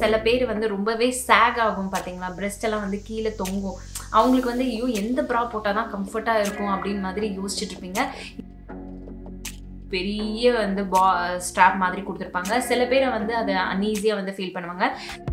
சில பேர் வந்து ரொம்பவே சேக் ஆகும் பார்த்தீங்களா breast எல்லாம் வந்து கீழே தொங்கும் அவங்களுக்கு வந்து ஐயோ எந்த ப்ரா போட்டால் தான் கம்ஃபர்ட்டாக இருக்கும் அப்படின்னு மாதிரி யோசிச்சுட்டு இருப்பீங்க பெரிய வந்து பா ஸ்ட்ராப் மாதிரி கொடுத்துருப்பாங்க சில பேரை வந்து அதை அன்ஈஸியாக வந்து ஃபீல் பண்ணுவாங்க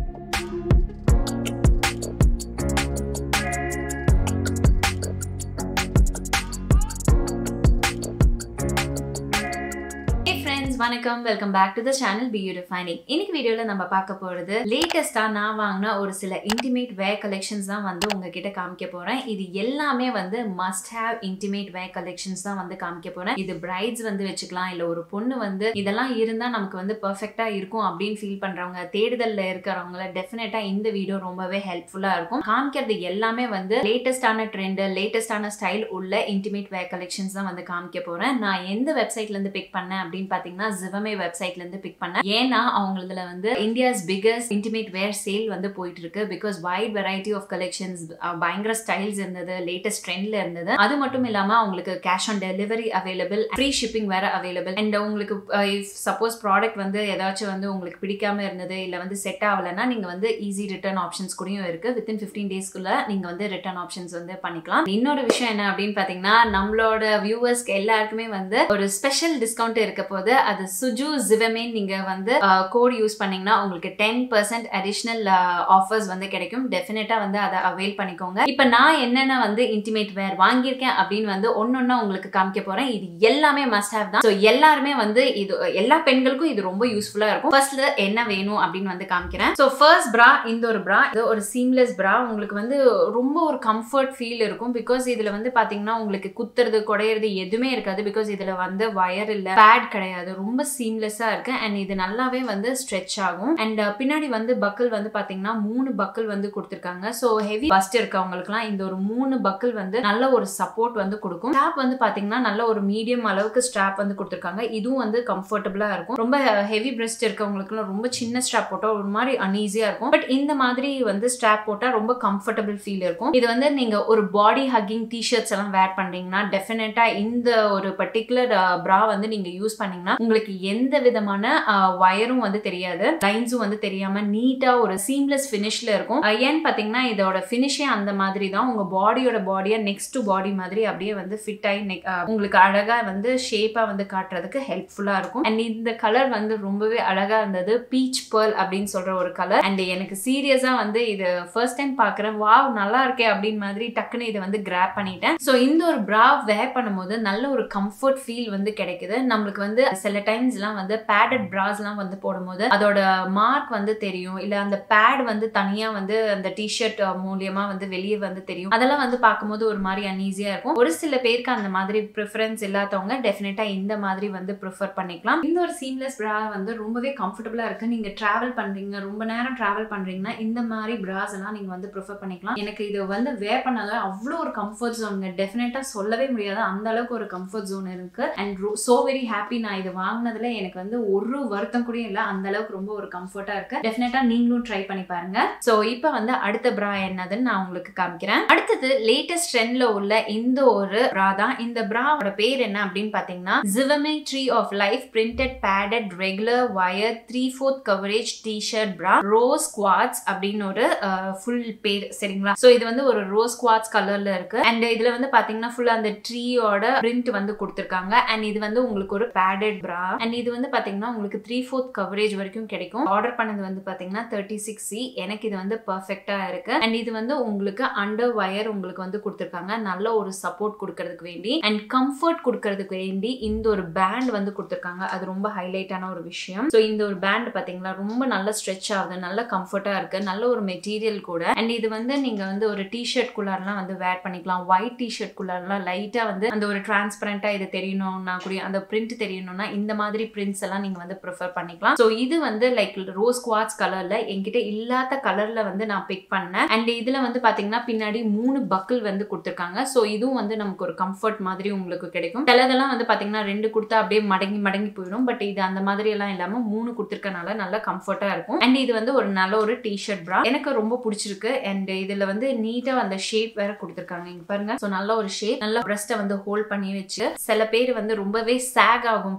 Hey friends, வணக்கம் welcome back to the channel beautifying இன்னைக்கு வீடியோவில் நம்ம பார்க்க போகிறது லேட்டஸ்ட்டாக நான் வாங்கின ஒரு சில இன்டிமேட் வேர் கலெக்ஷன்ஸ் தான் வந்து உங்ககிட்ட காமிக்க போகிறேன் இது எல்லாமே வந்து must have intimate wear collections தான் வந்து காமிக்க போகிறேன் இது பிரைட்ஸ் வந்து வச்சுக்கலாம் இல்லை ஒரு பொண்ணு வந்து இதெல்லாம் இருந்தால் நமக்கு வந்து பர்ஃபெக்டாக இருக்கும் அப்படின்னு ஃபீல் பண்ணுறவங்க தேடுதலில் இருக்கிறவங்கள டெஃபினட்டாக இந்த வீடியோ ரொம்பவே ஹெல்ப்ஃபுல்லாக இருக்கும் காமிக்கிறது எல்லாமே வந்து லேட்டஸ்டான ட்ரெண்டு லேட்டஸ்டான ஸ்டைல் உள்ள இன்டிமேட் வேர் கலெக்ஷன்ஸ் தான் வந்து காமிக்க போகிறேன் நான் எந்த வெப்சைட்லேருந்து பிக் பண்ணேன் அப்படின்னு பார்த்தீங்கன்னா ஜிவமே வெப்சைட்ல இருந்து பிக் பண்ணேன் ஏன்னா அவங்களதுல வந்து India's biggest intimate wear sale வந்து போயிட்டு இருக்கு because wide variety of collections பயங்கர ஸ்டைல்ஸ் இருந்தது லேட்டஸ்ட் ட்ரெண்ட்ல இருந்தது அது மட்டும் இல்லாம அவங்களுக்கு cash on delivery available free shipping வேற அவைலபிள் அண்ட் உங்களுக்கு சப்போஸ் ப்ராடக்ட் வந்து ஏதாச்சும் வந்து உங்களுக்கு பிடிக்காம இருந்தது இல்ல வந்து செட் ஆகலைன்னா நீங்க வந்து ஈஸி ரிட்டர்ன் ஆப்ஷன்ஸ் கூடயும் இருக்கு வித்தின் ஃபிஃப்டீன் டேஸ்க்குள்ள நீங்க வந்து ரிட்டர்ன் ஆப்ஷன்ஸ் வந்து பண்ணிக்கலாம் இன்னொரு விஷயம் என்ன அப்படின்னு பாத்தீங்கன்னா நம்மளோட வியூவர்ஸ்க்கு எல்லாருக்குமே வந்து ஒரு ஸ்பெஷல் டிஸ்கவுண்ட் இருக்க போது அது சுஜு ஜிவமே நீங்க வந்து கோட் யூஸ் பண்ணீங்கன்னா உங்களுக்கு டென் பர்சன்ட் அடிஷ்னல் ஆஃபர்ஸ் வந்து கிடைக்கும் டெஃபினட்டா வந்து அதை அவைல் பண்ணிக்கோங்க இப்போ நான் என்னென்ன வந்து இன்டிமேட் வேர் வாங்கியிருக்கேன் அப்படின்னு வந்து ஒன்னொன்னா உங்களுக்கு காமிக்க போறேன் இது எல்லாமே மஸ்ட் ஹேவ் தான் ஸோ எல்லாருமே வந்து இது எல்லா பெண்களுக்கும் இது ரொம்ப யூஸ்ஃபுல்லா இருக்கும் ஃபர்ஸ்ட்ல என்ன வேணும் அப்படின்னு வந்து காமிக்கிறேன் ஸோ ஃபர்ஸ்ட் பிரா இந்த ஒரு பிரா இது ஒரு சீம்லெஸ் பிரா உங்களுக்கு வந்து ரொம்ப ஒரு கம்ஃபர்ட் ஃபீல் இருக்கும் பிகாஸ் இதுல வந்து பாத்தீங்கன்னா உங்களுக்கு குத்துறது குடையிறது எதுவுமே இருக்காது பிகாஸ் இதுல வந்து வயர் இல்ல பேட் கிடையாது ரொம்ப சீம்லெஸ்ஸா இருக்கு அண்ட் இது நல்லாவே வந்து ஸ்ட்ரெச் ஆகும் அண்ட் பின்னாடி வந்து பக்கிள் வந்து பாத்தீங்கன்னா மூணு பக்கிள் வந்து கொடுத்துருக்காங்க ஸோ ஹெவி பஸ்ட் இருக்கவங்களுக்குலாம் இந்த ஒரு மூணு பக்கிள் வந்து நல்ல ஒரு சப்போர்ட் வந்து கொடுக்கும் ஸ்ட்ராப் வந்து பாத்தீங்கன்னா நல்ல ஒரு மீடியம் அளவுக்கு ஸ்ட்ராப் வந்து கொடுத்துருக்காங்க இதுவும் வந்து கம்ஃபர்டபுளா இருக்கும் ரொம்ப ஹெவி பிரெஸ்ட் இருக்கவங்களுக்குலாம் ரொம்ப சின்ன ஸ்ட்ராப் போட்டா ஒரு மாதிரி அன்ஈஸியா இருக்கும் பட் இந்த மாதிரி வந்து ஸ்ட்ராப் போட்டா ரொம்ப கம்ஃபர்டபுள் ஃபீல் இருக்கும் இது வந்து நீங்க ஒரு பாடி ஹக்கிங் டிஷர்ட்ஸ் எல்லாம் வேர் பண்றீங்கன்னா டெஃபினட்டா இந்த ஒரு பர்டிகுலர் பிரா வந்து நீங்க யூஸ் பண்ணீங்கன்னா உங்களுக்கு எந்த விதமான வயரும் வந்து தெரியாது லைன்ஸும் வந்து தெரியாம நீட்டா ஒரு சீம்லெஸ் ஃபினிஷ்ல இருக்கும் ஏன்னு பாத்தீங்கன்னா இதோட ஃபினிஷே அந்த மாதிரி தான் உங்க பாடியோட பாடியை நெக்ஸ்ட் டு பாடி மாதிரி அப்படியே வந்து ஃபிட் ஆகி உங்களுக்கு அழகா வந்து ஷேப்பா வந்து காட்டுறதுக்கு ஹெல்ப்ஃபுல்லா இருக்கும் அண்ட் இந்த கலர் வந்து ரொம்பவே அழகா இருந்தது பீச் பேர்ல் அப்படின்னு சொல்ற ஒரு கலர் அண்ட் எனக்கு சீரியஸா வந்து இது ஃபர்ஸ்ட் டைம் பாக்குறேன் வாவ் நல்லா இருக்கே அப்படின்னு மாதிரி டக்குன்னு இதை வந்து கிராப் பண்ணிட்டேன் ஸோ இந்த ஒரு ப்ரா வேர் பண்ணும்போது நல்ல ஒரு கம்ஃபர்ட் ஃபீல் வந்து கிடைக்குது நம்மளுக்கு வந்து சில டைம்ஸ் எல்லாம் வந்து பேடட் பிராஸ்லாம் வந்து போடும்போது அதோட மார்க் வந்து தெரியும் இல்ல அந்த பேட் வந்து தனியா வந்து அந்த டிஷர்ட் மூலியமா வந்து வெளியே வந்து தெரியும் அதெல்லாம் வந்து பார்க்கும்போது ஒரு மாதிரி அன்ஈஸியா இருக்கும் ஒரு சில பேருக்கு அந்த மாதிரி ப்ரிஃபரன்ஸ் இல்லாதவங்க டெஃபினட்டா இந்த மாதிரி வந்து ப்ரிஃபர் பண்ணிக்கலாம் இந்த ஒரு சீம்லெஸ் பிரா வந்து ரொம்பவே கம்ஃபர்டபுளா இருக்கு நீங்க டிராவல் பண்றீங்க ரொம்ப நேரம் டிராவல் பண்றீங்கன்னா இந்த மாதிரி பிராஸ் எல்லாம் நீங்க வந்து ப்ரிஃபர் பண்ணிக்கலாம் எனக்கு இது வந்து வேர் பண்ணாத அவ்வளோ ஒரு கம்ஃபர்ட் ஜோன் டெஃபினட்டா சொல்லவே முடியாது அந்த அளவுக்கு ஒரு கம்ஃபர்ட் ஜோன் இருக்கு அண்ட் சோ வெரி ஹாப்பி நான் இது வாங்கினதுல எனக்கு வந்து ஒரு வருத்தம் கூட இல்லை அந்த அளவுக்கு ரொம்ப ஒரு கம்ஃபர்ட்டா இருக்கு டெஃபினட்டா நீங்களும் ட்ரை பண்ணி பாருங்க ஸோ இப்போ வந்து அடுத்த பிரா என்னதுன்னு நான் உங்களுக்கு காமிக்கிறேன் அடுத்தது லேட்டஸ்ட் ட்ரெண்ட்ல உள்ள இந்த ஒரு பிரா தான் இந்த பிராவோட பேர் என்ன அப்படின்னு பாத்தீங்கன்னா Zivame tree of life printed padded regular wire three fourth coverage t-shirt bra rose quartz அப்படின்னு ஒரு ஃபுல் பேர் சரிங்களா ஸோ இது வந்து ஒரு ரோஸ் குவாட்ஸ் கலர்ல இருக்கு அண்ட் இதுல வந்து பாத்தீங்கன்னா ஃபுல்லா அந்த ட்ரீயோட பிரிண்ட் வந்து கொடுத்துருக்காங்க அண்ட் இது வந்து உங்களுக்கு ஒரு பேடட் பிரா அண்ட் இது வந்து பாத்தீங்கன்னா உங்களுக்கு த்ரீ ஃபோர்த் கவரேஜ் வரைக்கும் கிடைக்கும் ஆர்டர் பண்ணது வந்து பாத்தீங்கன்னா தேர்ட்டி சிக்ஸ் சி எனக்கு இது வந்து பர்ஃபெக்டா இருக்கு அண்ட் இது வந்து உங்களுக்கு அண்டர் வயர் உங்களுக்கு வந்து கொடுத்துருக்காங்க நல்ல ஒரு சப்போர்ட் கொடுக்கறதுக்கு வேண்டி அண்ட் கம்ஃபர்ட் கொடுக்கறதுக்கு வேண்டி இந்த ஒரு பேண்ட் வந்து கொடுத்துருக்காங்க அது ரொம்ப ஹைலைட்டான ஒரு விஷயம் ஸோ இந்த ஒரு பேண்ட் பாத்தீங்களா ரொம்ப நல்ல ஸ்ட்ரெச் ஆகுது நல்ல கம்ஃபர்ட்டா இருக்கு நல்ல ஒரு மெட்டீரியல் கூட அண்ட் இது வந்து நீங்க வந்து ஒரு டிஷர்ட் குள்ளாரெல்லாம் வந்து வேர் பண்ணிக்கலாம் ஒயிட் டிஷர்ட் குள்ளாரெல்லாம் லைட்டா வந்து அந்த ஒரு டிரான்ஸ்பரண்டா இது தெரியணும்னா கூட அந்த பிரிண்ட் தெரியணும்னா இந்த மாதிரி பிரிண்ட்ஸ் எல்லாம் நீங்க வந்து ப்ரிஃபர் பண்ணிக்கலாம் ஸோ இது வந்து லைக் ரோஸ் குவாட்ஸ் கலர்ல என்கிட்ட இல்லாத கலர்ல வந்து நான் பிக் பண்ணேன் அண்ட் இதுல வந்து பாத்தீங்கன்னா பின்னாடி மூணு பக்கிள் வந்து கொடுத்துருக்காங்க ஸோ இதுவும் வந்து நமக்கு ஒரு கம்ஃபர்ட் மாதிரி உங்களுக்கு கிடைக்கும் சிலதெல்லாம் வந்து பாத்தீங்கன்னா ரெண்டு கொடுத்தா அப்படியே மடங்கி மடங்கி போயிடும் பட் இது அந்த மாதிரி எல்லாம் இல்லாம மூணு கொடுத்துருக்கனால நல்ல கம்ஃபர்ட்டா இருக்கும் அண்ட் இது வந்து ஒரு நல்ல ஒரு டிஷர்ட் ப்ரா எனக்கு ரொம்ப பிடிச்சிருக்கு அண்ட் இதுல வந்து நீட்டா அந்த ஷேப் வேற கொடுத்துருக்காங்க இங்க பாருங்க ஸோ நல்ல ஒரு ஷேப் நல்ல பிரஸ்ட்டை வந்து ஹோல்ட் பண்ணி வச்சு சில பேர் வந்து ரொம்பவே சேக் ஆகும் பாத்தீங்களா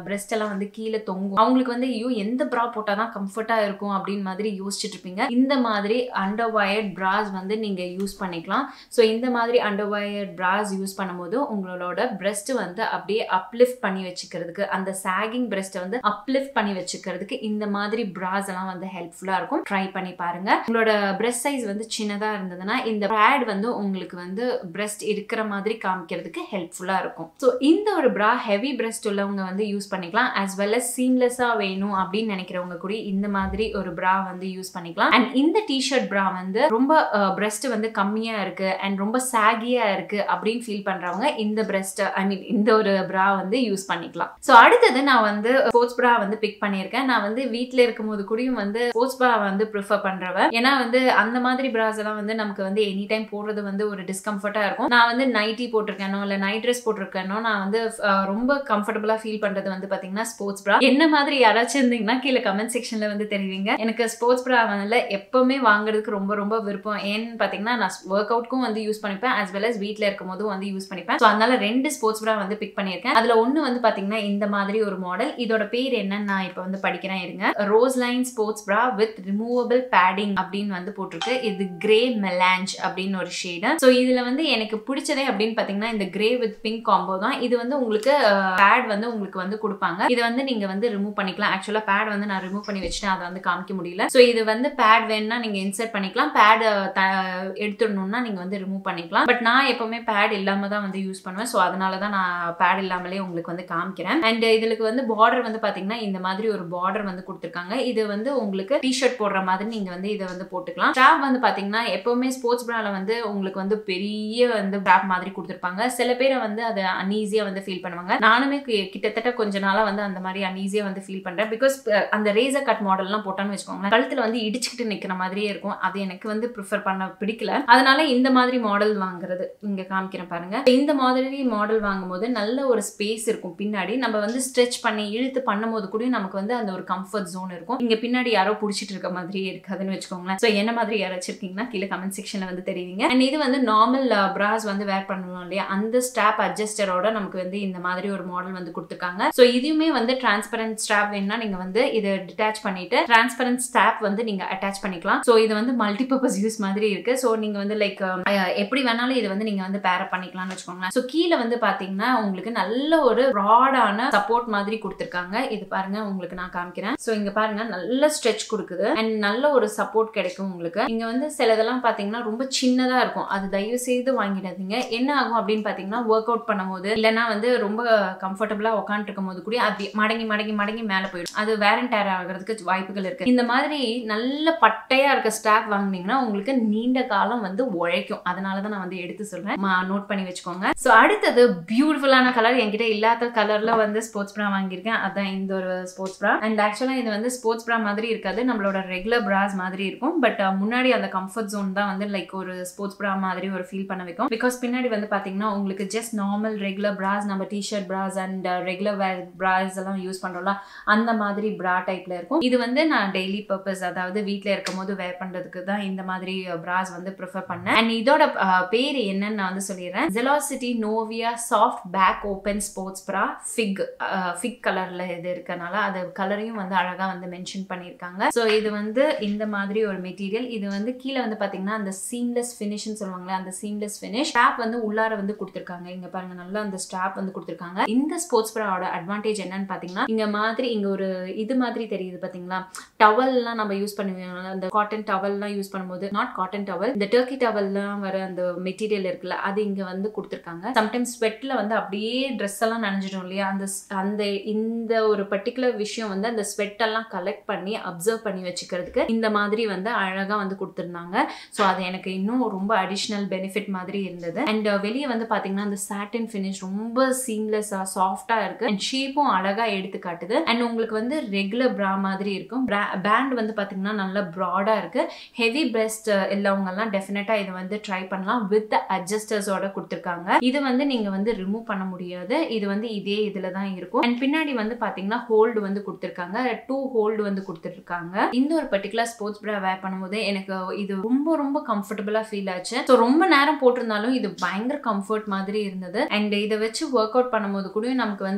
பிரெஸ்ட் எல்லாம் வந்து கீழே தொங்கும் அவங்களுக்கு வந்து ஐயோ எந்த ப்ரா போட்டால் தான் கம்ஃபர்ட்டாக இருக்கும் அப்படின்னு மாதிரி யோசிச்சுட்டு இருப்பீங்க இந்த மாதிரி அண்டர் வயர்ட் ப்ராஸ் வந்து நீங்கள் யூஸ் பண்ணிக்கலாம் ஸோ இந்த மாதிரி அண்டர் வயர்ட் ப்ராஸ் யூஸ் பண்ணும்போது உங்களோட பிரெஸ்ட் வந்து அப்படியே அப்லிஃப்ட் பண்ணி வச்சுக்கிறதுக்கு அந்த சாகிங் பிரெஸ்ட்டை வந்து அப்லிஃப்ட் பண்ணி வச்சுக்கிறதுக்கு இந்த மாதிரி ப்ராஸ் எல்லாம் வந்து ஹெல்ப்ஃபுல்லாக இருக்கும் ட்ரை பண்ணி பாருங்க உங்களோட பிரெஸ்ட் சைஸ் வந்து சின்னதாக இருந்ததுன்னா இந்த பேட் வந்து உங்களுக்கு வந்து பிரெஸ்ட் இருக்கிற மாதிரி காமிக்கிறதுக்கு ஹெல்ப்ஃபுல்லாக இருக்கும் ஸோ இந்த ஒரு ப்ரா ஹெவி பிரெஸ்ட் உள்ளவங்க வந்து யூஸ் பண்ணிக்கலாம் as well as சீம்லெஸ்ஸாக வேணும் அப்படின்னு நினைக்கிறவங்க கூட இந்த மாதிரி ஒரு ப்ரா வந்து யூஸ் பண்ணிக்கலாம் அண்ட் இந்த டிஷர்ட் ப்ரா வந்து ரொம்ப பிரெஸ்ட் வந்து கம்மியாக இருக்கு அண்ட் ரொம்ப சாகியாக இருக்கு அப்படின்னு ஃபீல் பண்ணுறவங்க இந்த பிரெஸ்ட் ஐ மீன் இந்த ஒரு ப்ரா வந்து யூஸ் பண்ணிக்கலாம் ஸோ அடுத்தது நான் வந்து ஸ்போர்ட்ஸ் ப்ரா வந்து பிக் பண்ணியிருக்கேன் நான் வந்து வீட்டில் இருக்கும்போது கூடயும் வந்து ஸ்போர்ட்ஸ் ப்ரா வந்து ப்ரிஃபர் பண்ணுறவ ஏன்னா வந்து அந்த மாதிரி ப்ராஸ் எல்லாம் வந்து நமக்கு வந்து எனி டைம் போடுறது வந்து ஒரு டிஸ்கம்ஃபர்ட்டாக இருக்கும் நான் வந்து நைட்டி போட்டிருக்கேனோ இல்லை நைட் ட்ரெஸ் போட்டிருக்கேனோ நான் வந்து அஹ், ரொம்ப கம்ஃபர்டபுளாக ஃபீல் பண்ணுறது வந்து பார்த்தீங்கன்னா ஸ்போர்ட்ஸ் ப்ரா என்ன மாதிரி யாராச்சும் இருந்தீங்கன்னா கீழே கமெண்ட் செக்ஷனில் வந்து தெரிவிங்க எனக்கு ஸ்போர்ட்ஸ் ப்ரா வந்து எப்பவுமே வாங்குறதுக்கு ரொம்ப ரொம்ப விருப்பம் ஏன்னு பார்த்தீங்கன்னா நான் ஒர்க் அவுட்க்கும் வந்து யூஸ் பண்ணிப்பேன் as well as வீட்டில் இருக்கும் போதும் வந்து யூஸ் பண்ணிப்பேன் ஸோ அதனால ரெண்டு ஸ்போர்ட்ஸ் ப்ரா வந்து பிக் பண்ணியிருக்கேன் அதில் ஒன்று வந்து பார்த்தீங்கன்னா இந்த மாதிரி ஒரு மாடல் இதோட பேர் என்னன்னு நான் இப்போ வந்து படிக்கிறேன் இருங்க rose line sports bra with removable padding அப்படின்னு வந்து போட்டிருக்கு இது கிரே மெலாஞ்ச் அப்படின்னு ஒரு ஷேடு ஸோ இதில் வந்து எனக்கு பிடிச்சதே அப்படின்னு பார்த்தீங்கன்னா இந்த கிரே வித் பிங்க் காம்போ தான் இது வந்து உங்களுக்கு பேட் வந்து உங்களுக்கு வந்து கொடுப்பாங்க இதை வந்து நீங்க வந்து ரிமூவ் பண்ணிக்கலாம் ஆக்சுவலாக பேட் வந்து நான் ரிமூவ் பண்ணி வச்சுட்டேன் அதை வந்து காமிக்க முடியல ஸோ இது வந்து பேட் வேணும்னா நீங்க இன்சர்ட் பண்ணிக்கலாம் பேட் எடுத்துடணும்னா நீங்க வந்து ரிமூவ் பண்ணிக்கலாம் பட் நான் எப்பவுமே பேட் இல்லாம தான் வந்து யூஸ் பண்ணுவேன் ஸோ அதனால தான் நான் பேட் இல்லாமலே உங்களுக்கு வந்து காமிக்கிறேன் அண்ட் இதுக்கு வந்து பார்டர் வந்து பாத்தீங்கன்னா இந்த மாதிரி ஒரு பார்டர் வந்து கொடுத்துருக்காங்க இது வந்து உங்களுக்கு டிஷர்ட் போடுற மாதிரி நீங்க வந்து இதை வந்து போட்டுக்கலாம் ஸ்ட்ராப் வந்து பாத்தீங்கன்னா எப்பவுமே ஸ்போர்ட்ஸ் பிரால வந்து உங்களுக்கு வந்து பெரிய வந்து ஸ்ட்ராப் மாதிரி கொடுத்துருப்பாங்க சில பேரை வந்து அதை அன்ஈஸியா வந்து ஃபீல் பண்ணுவாங்க நானுமே கி- கிட்டத்தட்ட கொஞ்ச நாளா வந்து அந்த மாதிரி அன்ஈஸியா வந்து ஃபீல் பண்றேன் பிகாஸ் அந்த ரேசர் கட் மாடல்லாம் போட்டான்னு வச்சுக்கோங்களேன் கழுத்துல வந்து இடிச்சுக்கிட்டு நிக்கிற மாதிரியே இருக்கும் அது எனக்கு வந்து ப்ரிஃபர் பண்ண பிடிக்கல அதனால இந்த மாதிரி மாடல் வாங்குறது இங்க காமிக்கிறேன் பாருங்க இந்த மாதிரி மாடல் வாங்கும்போது நல்ல ஒரு ஸ்பேஸ் இருக்கும் பின்னாடி நம்ம வந்து ஸ்ட்ரெச் பண்ணி இழுத்து பண்ணும்போது கூட நமக்கு வந்து அந்த ஒரு கம்ஃபர்ட் ஜோன் இருக்கும் இங்க பின்னாடி யாரோ புடிச்சிட்டு இருக்க மாதிரியே இருக்காதுன்னு வச்சுக்கோங்களேன் ஸோ என்ன மாதிரி யாராச்சும் இருக்கீங்கன்னா கீழே கமெண்ட் செக்ஷன்ல வந்து தெரிவிங்க அண்ட் இது வந்து நார்மல் பிராஸ் வந்து வேர் பண்ணுவோம் இல்லையா அந்த ஸ்டாப் அட்ஜஸ்டரோட நமக்கு வந்து இந்த மாதிரி ஒரு மாடல் வந்து கொடுத்துருக்காங்க ஸோ இதுவுமே வந்து டிரான்ஸ்பரண்ட் ஸ்டாப் வேணும்னா நீங்க வந்து இதை டிட்டாச் பண்ணிட்டு டிரான்ஸ்பரண்ட் ஸ்டாப் வந்து நீங்க அட்டாச் பண்ணிக்கலாம் ஸோ இது வந்து மல்டிபர்பஸ் யூஸ் மாதிரி இருக்கு ஸோ நீங்க வந்து லைக் எப்படி வேணாலும் இது வந்து நீங்க வந்து பேரப் பண்ணிக்கலாம்னு வச்சுக்கோங்களேன் ஸோ கீழே வந்து பாத்தீங்கன்னா உங்களுக்கு நல்ல ஒரு ப்ராடான சப்போர்ட் மாதிரி கொடுத்துருக்காங்க இது பாருங்க உங்களுக்கு நான் காமிக்கிறேன் ஸோ இங்க பாருங்க நல்ல ஸ்ட்ரெச் கொடுக்குது அண்ட் நல்ல ஒரு சப்போர்ட் கிடைக்கும் உங்களுக்கு இங்க வந்து சிலதெல்லாம் பாத்தீங்கன்னா ரொம்ப சின்னதா இருக்கும் அது தயவு செய்து வாங்கிடாதீங்க என்ன ஆகும் அப்படின்னு பாத்தீங்கன்னா ஒர்க் அவுட் பண்ணும்போது இல்லைன்னா வந்து ரொம்ப கம்ஃபர்டபுளா உட்காந்துட்டு இருக்கும் போது கூட அப்படி மடங்கி மடங்கி மடங்கி மேல போயிடும் அது வேர் அண்ட் டேர் ஆகிறதுக்கு வாய்ப்புகள் இருக்கு இந்த மாதிரி நல்ல பட்டையா இருக்க ஸ்டாப் வாங்குனீங்கன்னா உங்களுக்கு நீண்ட காலம் வந்து உழைக்கும் அதனால தான் நான் வந்து எடுத்து சொல்றேன் நோட் பண்ணி வச்சுக்கோங்க ஸோ அடுத்தது பியூட்டிஃபுல்லான கலர் என்கிட்ட இல்லாத கலர்ல வந்து ஸ்போர்ட்ஸ் ப்ரா வாங்கியிருக்கேன் அதான் இந்த ஒரு ஸ்போர்ட்ஸ் ப்ரா அண்ட் ஆக்சுவலா இது வந்து ஸ்போர்ட்ஸ் ப்ரா மாதிரி இருக்காது நம்மளோட ரெகுலர் பிராஸ் மாதிரி இருக்கும் பட் முன்னாடி அந்த கம்ஃபர்ட் ஜோன் தான் வந்து லைக் ஒரு ஸ்போர்ட்ஸ் ப்ரா மாதிரி ஒரு ஃபீல் பண்ண வைக்கும் பிகாஸ் பின்னாடி வந்து பாத்தீங்கன்னா உங்களுக்கு ஜஸ்ட் நார்மல் ரெகுலர் பிராஸ் நம்ம t-shirt bras and regular wear bras எல்லாம் யூஸ் பண்றோம்ல அந்த மாதிரி பிரா டைப்ல இருக்கும் இது வந்து நான் டெய்லி பர்பஸ் அதாவது வீட்ல இருக்கும் போது வேர் பண்றதுக்கு தான் இந்த மாதிரி பிராஸ் வந்து ப்ரிஃபர் பண்ணேன் அண்ட் இதோட அஹ், பேர் என்னன்னு நான் வந்து சொல்லிடுறேன் Zelocity Novia soft pack open sports bra fig ஃபிக் கலர்ல இது இருக்கனால அது கலரையும் வந்து அழகா வந்து மென்ஷன் பண்ணியிருக்காங்க ஸோ இது வந்து இந்த மாதிரி ஒரு மெட்டீரியல் இது வந்து கீழே வந்து பாத்தீங்கன்னா அந்த சீம்லெஸ் ஃபினிஷ்னு சொல்லுவாங்களே அந்த சீம்லெஸ் ஃபினிஷ் ஸ்டாப் வந்து உள்ளார வந்து கொடுத்துருக்காங்க இங்க பாருங்க நல்லா அந்த ஸ்டாப் வந்து கொடுத்துருக்காங்க இந்த ஸ்போர்ட்ஸ் ப்ராவோட அட்வான்டேஜ் என்னன்னு பாத்தீங்கன்னா இங்க மாதிரி இங்க ஒரு இது மாதிரி தெரியுது பாத்தீங்களா டவல்லாம் நம்ம யூஸ் பண்ணுவோம் அந்த காட்டன் டவல்லாம் யூஸ் பண்ணும்போது நாட் காட்டன் டவல் இந்த டர்க்கி டவல்லாம் வர அந்த மெட்டீரியல் இருக்குல்ல அது இங்க வந்து கொடுத்துருக்காங்க சம்டைம்ஸ் ஸ்வெட்ல வந்து அப்படியே ட்ரெஸ் எல்லாம் நனைஞ்சிடும் இல்லையா அந்த ஸ்- அந்த இந்த ஒரு பர்டிகுலர் விஷயம் வந்து அந்த ஸ்வெட் எல்லாம் கலெக்ட் பண்ணி அப்சர்வ் பண்ணி வச்சுக்கிறதுக்கு இந்த மாதிரி வந்து அழகா வந்து கொடுத்துருந்தாங்க ஸோ அது எனக்கு இன்னும் ரொம்ப அடிஷ்னல் பெனிஃபிட் மாதிரி இருந்தது அண்ட் வெளியே வந்து பாத்தீங்கன்னா அந்த சாட்டின் ஃபினிஷ் ரொம்ப சீம்லெஸ்ஸா சாஃப்டா இருக்கு அண்ட் ஷேப்பும் அழகா எடுத்து காட்டுது அண்ட் உங்களுக்கு வந்து ரெகுலர் பிரா மாதிரி இருக்கும் பேண்ட் வந்து பாத்தீங்கன்னா நல்லா ப்ராடா இருக்கு ஹெவி பிரெஸ்ட் இல்லவங்க எல்லாம் டெஃபினட்டா இதை வந்து ட்ரை பண்ணலாம் வித் அட்ஜஸ்டர்ஸோட கொடுத்துருக்காங்க இது வந்து நீங்க வந்து ரிமூவ் பண்ண முடியாது இது வந்து இதே இதுல தான் இருக்கும் அண்ட் பின்னாடி வந்து பாத்தீங்கன்னா ஹோல்டு வந்து கொடுத்துருக்காங்க டூ ஹோல்டு வந்து கொடுத்துருக்காங்க இந்த ஒரு பர்டிகுலர் ஸ்போர்ட்ஸ் பிரா வேர் பண்ணும்போது எனக்கு இது ரொம்ப ரொம்ப கம்ஃபர்டபுளா ஃபீல் ஆச்சு ஸோ ரொம்ப நேரம் போட்டிருந்தாலும் இது பயங்கர கம்ஃபர்ட் மாதிரி இருந்தது அண்ட் இதை வச்சு ஒர்க் அவுட் பண்ணும்போது கூட நமக்கு வந்து சம்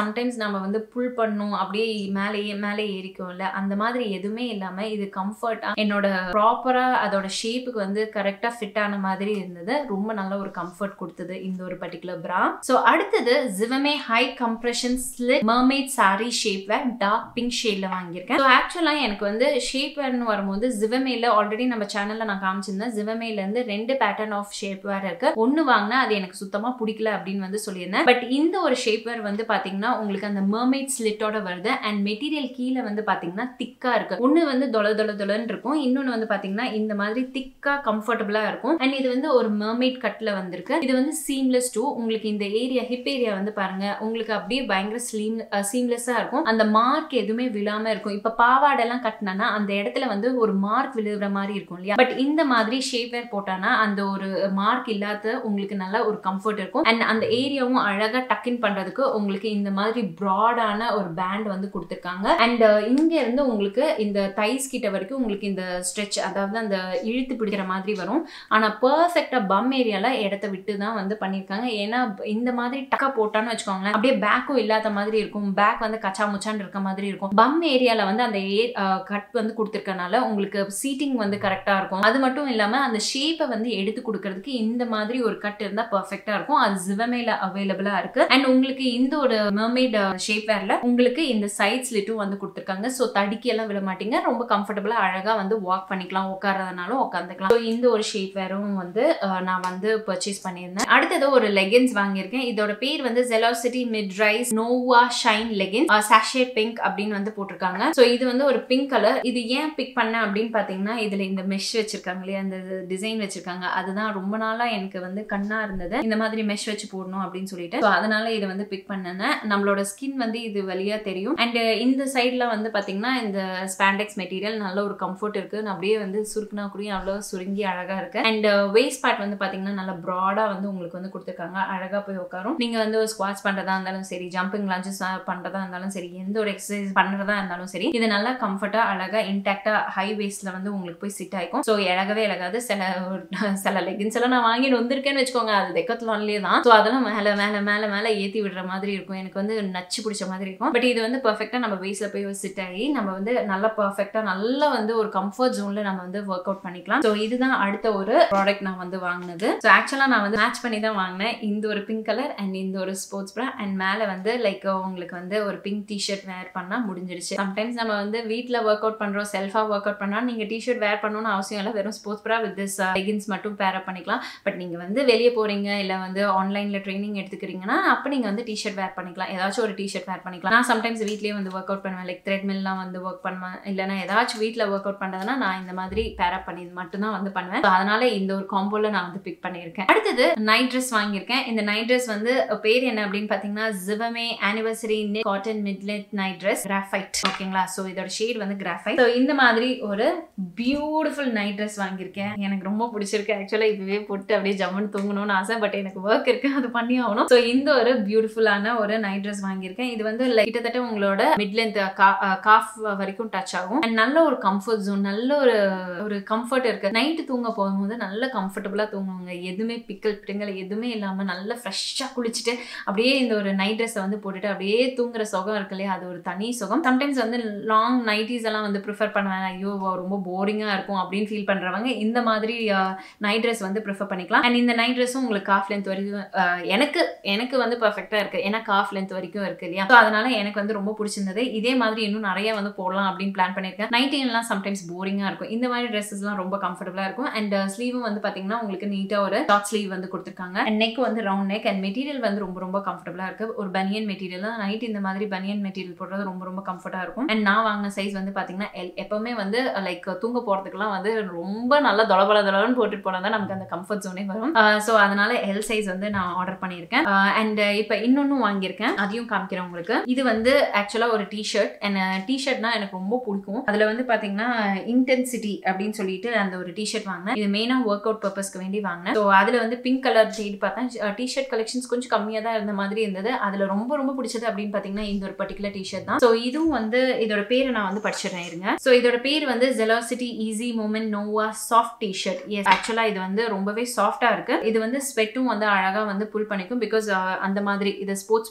சம்டைம்ஸ் நம்ம வந்து புல் பண்ணும் அப்படியே மேலே மேலே ஏறிக்கும்ல அந்த மாதிரி எதுவுமே இல்லாம இது கம்ஃபர்ட்டா என்னோட ப்ராப்பரா அதோட ஷேப்புக்கு வந்து கரெக்டா ஃபிட் ஆன மாதிரி இருந்தது ரொம்ப நல்ல ஒரு கம்ஃபர்ட் கொடுத்தது இந்த ஒரு பர்டிகுலர் பிரா ஸோ அடுத்தது Zivame high compression slit mermaid sari shape wear dark pink ஷேட்ல வாங்கியிருக்கேன் ஸோ ஆக்சுவலா எனக்கு வந்து ஷேப் வேர்னு வரும்போது ஜிவமேல ஆல்ரெடி நம்ம சேனல்ல நான் காமிச்சிருந்தேன் ஜிவமேல இருந்து ரெண்டு பேட்டர்ன் ஆஃப் ஷேப் வேர் இருக்கு ஒன்னு வாங்கினா அது எனக்கு சுத்தமா பிடிக்கல அப்படின்னு வந்து சொல்லியிருந்தேன் பட் இந்த ஒரு ஷேப் வேர் வந்து பாத்தீங்கன்னா உங்களுக்கு அந்த மர்மேட் ஸ்லிட்டோட வருது அண்ட் மெட்டீரியல் கீழே வந்து பாத்தீங்கன்னா திக்கா இருக்கு ஒன்னு வந்து தொல தொல தொலன்னு இருக்கும் இன்னொன்னு வந்து பாத்தீங்கன்னா இந்த மாதிரி திக்கா கம்ஃபர்டபுளா இருக்கும் அண்ட் இது வந்து ஒரு மர்மேட் கட்ல வந்திருக்கு இது வந்து சீம்லெஸ் டூ உங்களுக்கு இந்த ஏரியா ஹிப் ஏரியா வந்து பாருங்க உங்களுக்கு அப்படியே பயங்கர ஸ்லீம் சீம்லெஸ்ஸா இருக்கும் அந்த மார்க் எதுவுமே விழாம இருக்கும் இப்ப பாவாடெல்லாம் கட்டினா அந்த இடத்துல வந்து ஒரு மார்க் விழுகிற மாதிரி இருக்கும் இல்லையா பட் இந்த மாதிரி ஷேப் வேர் போட்டானா அந்த ஒரு மார்க் இல்லாத உங்களுக்கு நல்ல ஒரு கம்ஃபர்ட் இருக்கும் அண்ட் அந்த ஏரியாவும் அழகா டக்கின் பண்றதுக்கு உங்களுக்கு இந்த மாதிரி ப்ராடான ஒரு பேண்ட் வந்து கொடுத்துருக்காங்க அண்ட் இங்க இருந்து உங்களுக்கு இந்த தைஸ் கிட்ட வரைக்கும் உங்களுக்கு இந்த ஸ்ட்ரெச் அதாவது அந்த இழுத்து பிடிக்கிற மாதிரி வரும் ஆனா பர்ஃபெக்டா பம் ஏரியால இடத்த விட்டு தான் வந்து பண்ணிருக்காங்க ஏன்னா இந்த மாதிரி டக்கா போட்டான்னு வச்சுக்கோங்களேன் அப்படியே பேக்கும் இல்லாத மாதிரி இருக்கும் பேக் வந்து கச்சா முச்சான்னு இருக்க மாதிரி இருக்கும் பம் ஏரியால வந்து அந்த கட் வந்து கொடுத்துருக்கனால உங்களுக்கு சீட்டிங் வந்து கரெக்டா இருக்கும் அது மட்டும் இல்லாம அந்த ஷேப்பை வந்து எடுத்து கொடுக்கறதுக்கு இந்த மாதிரி ஒரு கட் இருந்தா பர்ஃபெக்டா இருக்கும் அது ஜிவமேல அவைலபிளா இருக்கு அண்ட் உங்களுக்கு இந்த ஒரு மெர்மேட் ஷேப் வேர்ல உங்களுக்கு இந்த சைட் ஸ்லிட்டும் வந்து கொடுத்துருக்காங்க ஸோ தடுக்கி எல்லாம் விட மாட்டீங்க ரொம்ப கம்ஃபர்டபுளா அழகா வந்து வாக் பண்ணிக்கலாம் உட்காரதுனாலும் உட்காந்துக்கலாம் ஸோ இந்த ஒரு ஷேப் வேரும் வந்து அஹ், நான் வந்து பர்ச்சேஸ் பண்ணியிருந்தேன் அடுத்தது ஒரு லெகின்ஸ் வாங்கியிருக்கேன் இதோட பேர் வந்து Zelocity mid rise Nova shine leggings sachet pink அப்படின்னு வந்து போட்டிருக்காங்க ஸோ இது வந்து ஒரு பிங்க் கலர் இது ஏன் பிக் பண்ணேன் அப்படின்னு பார்த்தீங்கன்னா இதுல இந்த மெஷ் வச்சிருக்காங்க இல்லையா அந்த டிசைன் வச்சிருக்காங்க அதுதான் ரொம்ப நாளா எனக்கு வந்து கண்ணா இருந்தது இந்த மாதிரி மெஷ் வச்சு போடணும் அப்படின்னு சொல்லிட்டு ஸோ அதனால இதை வந்து பிக் பண்ணேன் நம்மளோட ஸ்கின் வந்து இது வழியா தெரியும் அண்ட் இந்த சைட்ல வந்து பாத்தீங்கன்னா இந்த ஸ்பாண்டெக்ஸ் மெட்டீரியல் நல்ல ஒரு கம்ஃபர்ட் இருக்கு நான் அப்படியே வந்து சுருக்குனா கூட அவ்வளோ சுருங்கி அழகா இருக்கு அண்ட் வேஸ்ட் பார்ட் வந்து பாத்தீங்கன்னா நல்லா ப்ராடா வந்து உங்களுக்கு வந்து கொடுத்துருக்காங்க அழகா போய் உட்காரும் நீங்க வந்து ஒரு ஸ்குவாட்ச் பண்றதா இருந்தாலும் சரி ஜம்பிங் லஞ்சஸ் பண்றதா இருந்தாலும் சரி எந்த ஒரு எக்ஸசைஸ் பண்றதா இருந்தாலும் சரி இது நல்லா கம்ஃபர்ட்டா அழகா இன்டாக்டா ஹை வேஸ்ட்ல வந்து உங்களுக்கு போய் சிட் ஆயிக்கும் ஸோ இழகவே இழகாது சில சில லெகின்ஸ் எல்லாம் நான் வாங்கிட்டு வந்திருக்கேன்னு வச்சுக்கோங்க அது தெக்கத்லான்லேயே தான் ஸோ அதெல்லாம் மேலே மேலே மேலே மேலே ஏற்றி விடுற மாதிரி இருக்கும் எனக்கு வந்து நச்சு பிடிச்ச மாதிரி இருக்கும் பட் இது வந்து பர்ஃபெக்டாக நம்ம வேஸ்ட்ல போய் சிட் ஆகி நம்ம வந்து நல்லா பர்ஃபெக்டாக நல்லா வந்து ஒரு கம்ஃபர்ட் ஜோன்ல நம்ம வந்து ஒர்க் அவுட் பண்ணிக்கலாம் ஸோ இதுதான் அடுத்த ஒரு ப்ராடக்ட் நான் வந்து வாங்கினது ஸோ ஆக்சுவலாக நான் வந்து மேட்ச் பண்ணி தான் வாங்கினேன் இந்த ஒரு பிங்க் கலர் அண்ட் இந்த ஒரு ஸ்போர்ட்ஸ் ப்ரா அண்ட் மேலே வந்து லைக் உங்களுக்கு வந்து ஒரு பிங்க் டிஷர்ட் வேர் பண்ணால் முடிஞ்சிருச்சு சம்டைம்ஸ் நம்ம வந்து வீட்டில் ஒர்க் அவுட் பண்ணுறோம் செல்ஃபாக ஒர்க் அவுட் பண்ணால் நீங்கள் டிஷர்ட் வேர் பண்ணணும்னு அவசியம் இல்லை வெறும் sports bra with this leggings மட்டும் பேர் அப் பண்ணிக்கலாம் பட் நீங்கள் வந்து வெளியே போகிறீங்க இல்லை வந்து ஆன்லைனில் ட்ரைனிங் எடுத்துக்கிறீங்கன்னா அப்போ நீங்கள் வந்து டிஷர்ட் வேர் பண்ணிக்கலாம் ஏதாச்சும் ஒரு டிஷர்ட் வேர் பண்ணிக்கலாம் நான் சம்டைம்ஸ் வீட்லேயே வந்து ஒர்க் அவுட் பண்ணுவேன் லைக் த்ரெட்மில்லாம் வந்து ஒர்க் பண்ணுவேன் இல்லைனா ஏதாச்சும் வீட்டில் ஒர்க் அவுட் பண்ணுறதுனா நான் இந்த மாதிரி பேர் அப் பண்ணி மட்டும்தான் வந்து பண்ணுவேன் So, அதனால இந்த ஒரு காம்போல நான் வந்து பிக் பண்ணியிருக்கேன் அடுத்தது நைட் ட்ரெஸ் வாங்கியிருக்கேன் இந்த நைட் ட்ரெஸ் வந்து பேர் என்ன அப்படின்னு பார்த்தீங்கன்னா ஜிவமே ஆனிவர்சரி காட்டன் மிட்லெட் நைட் ட்ரெஸ் கிராஃபைட் ஓகேங்களா ஸோ இதோட ஷேட் வந்து கிராஃபைட் ஸோ இந்த மாதிரி ஒரு பியூட்டிஃபுல் நைட் ட்ரெஸ் வாங்கியிருக்கேன் எனக்கு ரொம்ப பிடிச்சிருக்கு ஆக்சுவலாக இப்பவே போட்டு அப்படியே ஜம்முன்னு தூங்கணும்னு ஆசை பட் எனக்கு ஒர்க் இருக்கு அது பண்ணி ஆகணும் ஸோ இந்த ஒரு பியூட்டிஃபுல்லான ஒரு நைட் ட்ரெஸ் வாங்கியிருக்கேன் இது வந்து like கிட்டத்தட்ட உங்களோட மிட் லென்த் காஃப் வரைக்கும் டச் ஆகும் அண்ட் நல்ல ஒரு கம்ஃபர்ட் ஜோன் நல்ல ஒரு ஒரு கம்ஃபர்ட் இருக்கு நைட்டு தூங்க போகும்போது நல்ல கம்ஃபர்டபுளாக தூங்குவாங்க எதுவுமே பிக்கல் பிட்டுங்கள் எதுவுமே இல்லாமல் நல்ல ஃப்ரெஷ்ஷாக குளிச்சுட்டு அப்படியே இந்த ஒரு நைட் ட்ரெஸ்ஸை வந்து போட்டுட்டு அப்படியே தூங்குற சுகம் இருக்கு இல்லையா அது ஒரு தனி சுகம் சம்டைம்ஸ் வந்து லாங் நைட்டிஸ் எல்லாம் வந்து ப்ரிஃபர் பண்ணுவேன் ஐயோ ரொம்ப போரிங்காக இருக்கும் அப்படின்னு ஃபீல் பண்ணுறவங்க இந்த மாதிரி நைட் ட்ரெஸ் வந்து ப்ரிஃபர் பண்ணிக்கலாம் அண்ட் இந்த நைட் ட்ரெஸ்ஸும் உங்களுக்கு காஃப் லென்த் வரைக்கும் அஹ், எனக்கு எனக்கு வந்து பர்ஃபெக்டாக இருக்குது ஏன்னா காஃப் லென்த் வரைக்கும் இருக்கு இல்லையா ஸோ அதனால எனக்கு வந்து ரொம்ப பிடிச்சிருந்தது இதே மாதிரி இன்னும் நிறைய வந்து போடலாம் அப்படின்னு பிளான் பண்ணியிருக்கேன் நைட்டின்லாம் சம்டைம்ஸ் போரிங்காக இருக்கும் இந்த மாதிரி ட்ரெஸ்ஸஸ்லாம் ரொம்ப கம்ஃபர்டபுளாக இருக்கும் அண்ட் ஸ்லீவும் வந்து பார்த்தீங்கன்னா உங்களுக்கு நீட்டாக ஒரு டாட் ஸ்லீவ் வந்து கொடுத்துருக்காங்க அண்ட் நெக் வந்து ரவுண்ட் நெக் அண்ட் மெட்டீரியல் வந்து ரொம்ப ரொம்ப கம்ஃபர்டபுளாக இருக்கு ஒரு பனியன் மெட்டீரியல் தான் நைட் இந்த மாதிரி பனியன் மெட்டீரியல் போடுறது ரொம்ப ரொம்ப கம்ஃபர்ட்டாக இருக்கும் அண்ட் நான் வாங்கின சைஸ் வந்து பார்த்தீங்கன்னா எல் எப்பவுமே வந்து லைக் தூங்க போகிறதுக்குலாம் வந்து ரொம்ப நல்லா தொலபல தொலன்னு போட்டுட்டு போனால் தான் நமக்கு அந்த கம்ஃபர்ட் ஜோனே வரும் ஸோ அதனால எல் சைஸ் வந்து நான் ஆர்டர் பண்ணியிருக்கேன் அண்ட் இப்போ இன்னொன்னும் வாங்கியிருக்கேன் அதையும் காமிக்கிறேன் உங்களுக்கு இது வந்து ஆக்சுவலாக ஒரு டிஷர்ட் அண்ட் டிஷர்ட்னா எனக்கு ரொம்ப பிடிக்கும் அதில் வந்து பார்த்தீங்கன்னா இன்டென்சிட்டி அப்படின்னு சொல்லிட்டு அந்த ஒரு டிஷர்ட் வாங்கினேன் இது மெயினாக ஒர்க் அவுட் பர்பஸ்க்கு வேண்டி வாங்கினேன் ஸோ அதில் வந்து பிங்க் கலர் தேடி பார்த்தேன் டிஷர்ட் கலெக்ஷன்ஸ் கொஞ்சம் கம்மியாக தான் இருந்த மாதிரி இருந்தது அதில் ரொம்ப ரொம்ப பிடிச்சது அப்படின்னு பார்த்தீங்கன்னா இந்த ஒரு பர்டிகுலர் டிஷர்ட் தான் ஸோ இதுவும் வந்து இதோட பேரை நான் வந்து படிச்சிடுறேன் இருங்க ஸோ இதோட பேர் வந்து Zelocity easy movement Nova soft t-shirt yes ஆக்சுவலாக இது வந்து ரொம்பவே சாஃப்டாக இருக்கு இது வந்து ஸ்வெட்டும் வந்து அழகாக வந்து புல் பண்ணிக்கும் பிகாஸ் அந்த மாதிரி இது ஸ்போர்ட்ஸ் வேர் ஆக்டிவ்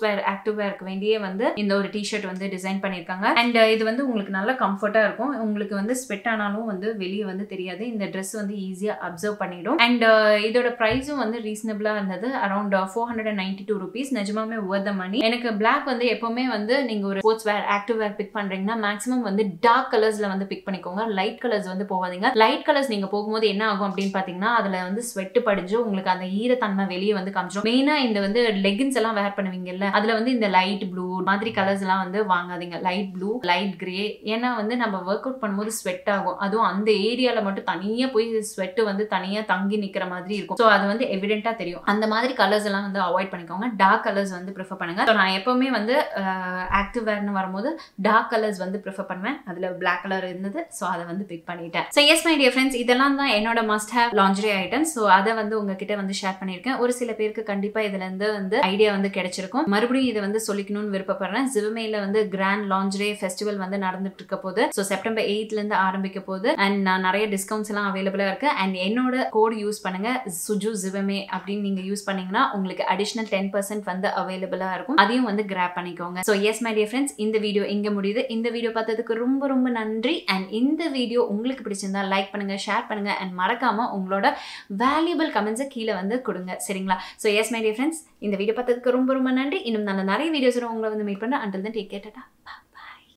ஆக்டிவ் வேர்க்கு வேண்டியே வந்து இந்த ஒரு டிஷர்ட் வந்து டிசைன் பண்ணியிருக்காங்க அண்ட் இது வந்து உங்களுக்கு நல்ல கம்ஃபர்ட்டாக இருக்கும் உங்களுக்கு வந்து ஸ்வெட் ஆனாலும் வந்து வெளியே வந்து தெரியாது இந்த ட்ரெஸ் வந்து ஈஸியாக அப்சர்வ் பண்ணிடும் அண்ட் இதோட ப்ரைஸும் வந்து ரீசனபிளாக இருந்தது around four hundred and ninety two rupees நிஜமாமே ஒர்த் த மணி எனக்கு பிளாக் வந்து எப்போவுமே வந்து நீங்கள் ஒரு sports wear active wear pick பண்ணுறீங்கன்னா மேக்ஸிமம் வந்து டார்க் கலர்ஸில் வந்து பிக் பண்ணிக்கோங்க லைட் கலர்ஸ் வந்து போகாதீங்க லைட் கலர்ஸ் நீங்கள் போகும்போது என்ன ஆகும் அப்படின்னு பார்த்தீங்கன்னா அதில் வந்து ஸ்வெட் படிஞ்சு உங்களுக்கு அந்த ஈரத்தன்மை வெளியே வந்து காமிச்சிடும் மெயினாக இந்த வந்து லெகின்ஸ் எல்லாம் வேர் பண்ணுவீங்கல்ல அதில் வந்து இந்த லைட் ப்ளூ மாதிரி கலர்ஸ் எல்லாம் வந்து வாங்காதீங்க லைட் ப்ளூ லைட் கிரே ஏன்னா வந்து நம்ம ஒர்க் அவுட் பண்ணும்போது ஸ்வெட் ஆகும் அதுவும் அந்த ஏரியாவில் மட்டும் தனியாக போய் ஸ்வெட் வந்து தனியாக தங்கி நிற்கிற மாதிரி இருக்கும் ஸோ அது வந்து எவிடென்ட்டாக தெரியும் அந்த மாதிரி கலர்ஸ் எல்லாம் வந்து அவாய்ட் பண்ணிக்கோங்க டார்க் கலர்ஸ் வந்து ப்ரிஃபர் பண்ணுங்க ஸோ நான் எப்பவுமே வந்து ஆக்டிவ் வேர்னு வரும்போது டார்க் கலர்ஸ் வந்து ப்ரிஃபர் பண்ணுவேன் அதில் பிளாக் கலர் இருந்தது ஸோ அதை வந்து பிக் பண்ணிட்டேன் so yes my dear friends இதெல்லாம் தான் என்னோட must have laundry items so அதை வந்து உங்ககிட்ட வந்து ஷேர் பண்ணியிருக்கேன் ஒரு சில பேருக்கு கண்டிப்பாக இதுல இருந்து வந்து ஐடியா வந்து கிடைச்சிருக்கும் மறுபடியும் இதை வந்து சொல்லிக்கணும்னு விருப்பப்படுறேன் சிவமேல வந்து கிராண்ட் லாண்ட்ரே ஃபெஸ்டிவல் வந்து நடந்துட்டு இருக்க போது ஸோ செப்டம்பர் எயிட்ல இருந்து ஆரம்பிக்க போது அண்ட் நான் நிறைய டிஸ்கவுண்ட்ஸ் எல்லாம் அவைலபிளா இருக்கு அண்ட் என்னோட கோட் யூஸ் பண்ணுங்க சுஜு சிவமே அப்படின்னு நீங்க யூஸ் பண்ணீங்கன்னா உங்களுக்கு அடிஷனல் டென் பர்சன்ட் வந்து அவைலபிளா இருக்கும் அதையும் வந்து கிராப் பண்ணிக்கோங்க so yes my dear friends இந்த வீடியோ இங்க முடியுது இந்த வீடியோ பார்த்ததுக்கு ரொம்ப ரொம்ப நன்றி அண்ட் இந்த வீடியோ உங்களுக்கு பிடிச்சிருந்தா லைக் பண்ணுங்க ஷேர் பண்ணுங்க அண்ட் மறக்காம உங்களோட வேல்யூபிள் கமெண்ட்ஸை கீழே வந்து கொடுங்க சரிங்களா so yes my dear friends இந்த வீடியோ பார்த்ததுக்கு ரொம்ப ரொம்ப நன்றி இன்னும் நல்ல நிறைய வீடியோஸ் உங்களை வந்து மீட் பண்ண அண்டில் தான் டேக் கேட்டா